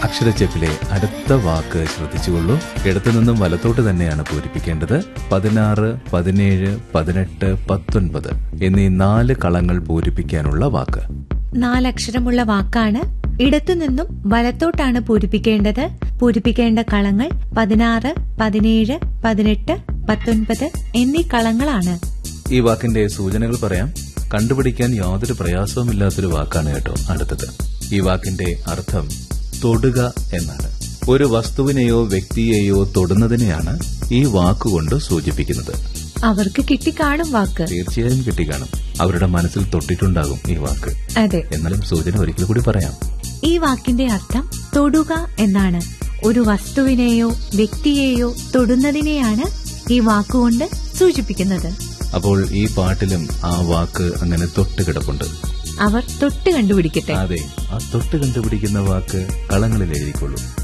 അക്ഷരച്ചെപ്പിലെ അടുത്ത വാക്ക് ശ്രദ്ധിച്ചുകൊള്ളൂ ഇടത്തു നിന്നും വലത്തോട്ട് തന്നെയാണ് പൂരിപ്പിക്കേണ്ടത് പതിനാറ് പതിനേഴ് പതിനെട്ട് പത്തൊൻപത് എന്നീ നാല് കളങ്ങൾ പൂരിപ്പിക്കാനുള്ള വാക്ക് നാലക്ഷരമുള്ള വാക്കാണ് ഇടത്തുനിന്നും വലത്തോട്ടാണ് പൂരിപ്പിക്കേണ്ടത് പൂരിപ്പിക്കേണ്ട കളങ്ങൾ പതിനാറ് പതിനേഴ് പതിനെട്ട് പത്തൊൻപത് എന്നീ കളങ്ങളാണ് ഈ വാക്കിന്റെ സൂചനകൾ പറയാം കണ്ടുപിടിക്കാൻ യാതൊരു പ്രയാസവുമില്ലാത്തൊരു വാക്കാണ് കേട്ടോ അടുത്തത് ഈ വാക്കിന്റെ അർത്ഥം തൊടുക എന്നാണ് ഒരു വസ്തുവിനെയോ വ്യക്തിയെയോ തൊടുന്നതിനെയാണ് ഈ വാക്കുകൊണ്ട് സൂചിപ്പിക്കുന്നത് അവർക്ക് കിട്ടിക്കാണും വാക്ക് തീർച്ചയായും കിട്ടിക്കാണും അവരുടെ മനസ്സിൽ തൊട്ടിട്ടുണ്ടാകും ഈ വാക്ക് അതെ എന്നാലും സൂചന ഒരിക്കൽ കൂടി പറയാം ഈ വാക്കിന്റെ അർത്ഥം തൊടുക എന്നാണ് ഒരു വസ്തുവിനെയോ വ്യക്തിയെയോ തൊടുന്നതിനെയാണ് ഈ വാക്കുകൊണ്ട് സൂചിപ്പിക്കുന്നത് അപ്പോൾ ഈ പാട്ടിലും ആ വാക്ക് അങ്ങനെ തൊട്ട് കിടപ്പുണ്ട് അവർ തൊട്ട് കണ്ടുപിടിക്കട്ടെ അതെ ആ തൊട്ട് കണ്ടുപിടിക്കുന്ന വാക്ക് കളങ്ങളിൽ എഴുതിക്കൊള്ളൂ